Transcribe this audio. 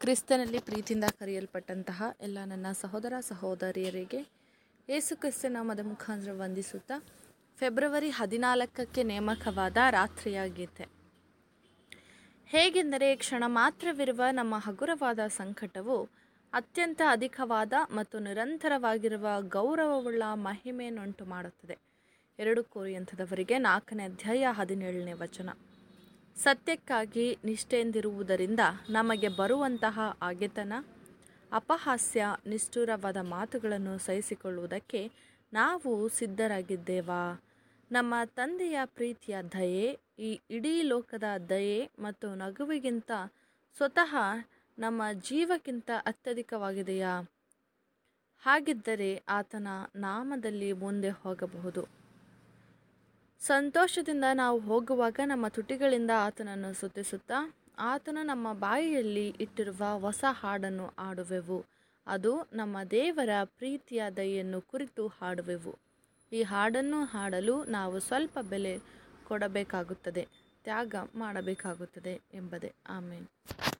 ಕ್ರಿಸ್ತನಲ್ಲಿ ಪ್ರೀತಿಯಿಂದ ಕರೆಯಲ್ಪಟ್ಟಂತಹ ಎಲ್ಲ ನನ್ನ ಸಹೋದರ ಸಹೋದರಿಯರಿಗೆ ಯೇಸು ಕ್ರಿಸ್ತ ನಾಮದ ಮುಖಾಂತರ ವಂದಿಸುತ್ತಾ ಫೆಬ್ರವರಿ ಹದಿನಾಲ್ಕಕ್ಕೆ ನೇಮಕವಾದ ರಾತ್ರಿಯ ಗೀತೆ ಹೇಗೆಂದರೆ ಕ್ಷಣ ಮಾತ್ರವಿರುವ ನಮ್ಮ ಹಗುರವಾದ ಸಂಕಟವು ಅತ್ಯಂತ ಅಧಿಕವಾದ ಮತ್ತು ನಿರಂತರವಾಗಿರುವ ಗೌರವವುಳ್ಳ ಮಹಿಮೆಯನ್ನುಂಟು ಮಾಡುತ್ತದೆ ಎರಡು ಕೋರಿಯಂಥದವರಿಗೆ ನಾಲ್ಕನೇ ಅಧ್ಯಾಯ ಹದಿನೇಳನೇ ವಚನ ಸತ್ಯಕ್ಕಾಗಿ ನಿಷ್ಠೆಯಿಂದಿರುವುದರಿಂದ ನಮಗೆ ಬರುವಂತಹ ಆಗೆತನ ಅಪಹಾಸ್ಯ ನಿಷ್ಠುರವಾದ ಮಾತುಗಳನ್ನು ಸಹಿಸಿಕೊಳ್ಳುವುದಕ್ಕೆ ನಾವು ಸಿದ್ಧರಾಗಿದ್ದೇವಾ ನಮ್ಮ ತಂದೆಯ ಪ್ರೀತಿಯ ದಯೆ ಈ ಇಡೀ ಲೋಕದ ದಯೆ ಮತ್ತು ನಗುವಿಗಿಂತ ಸ್ವತಃ ನಮ್ಮ ಜೀವಕ್ಕಿಂತ ಅತ್ಯಧಿಕವಾಗಿದೆಯಾ ಹಾಗಿದ್ದರೆ ಆತನ ನಾಮದಲ್ಲಿ ಮುಂದೆ ಹೋಗಬಹುದು ಸಂತೋಷದಿಂದ ನಾವು ಹೋಗುವಾಗ ನಮ್ಮ ತುಟಿಗಳಿಂದ ಆತನನ್ನು ಸ್ತುತಿಸುತ್ತಾ ಆತನು ನಮ್ಮ ಬಾಯಿಯಲ್ಲಿ ಇಟ್ಟಿರುವ ಹೊಸ ಹಾಡನ್ನು ಹಾಡುವೆವು ಅದು ನಮ್ಮ ದೇವರ ಪ್ರೀತಿಯ ದಯೆಯನ್ನು ಕುರಿತು ಹಾಡುವೆವು ಈ ಹಾಡನ್ನು ಹಾಡಲು ನಾವು ಸ್ವಲ್ಪ ಬೆಲೆ ಕೊಡಬೇಕಾಗುತ್ತದೆ ತ್ಯಾಗ ಮಾಡಬೇಕಾಗುತ್ತದೆ ಎಂಬುದೇ ಆಮೇಲೆ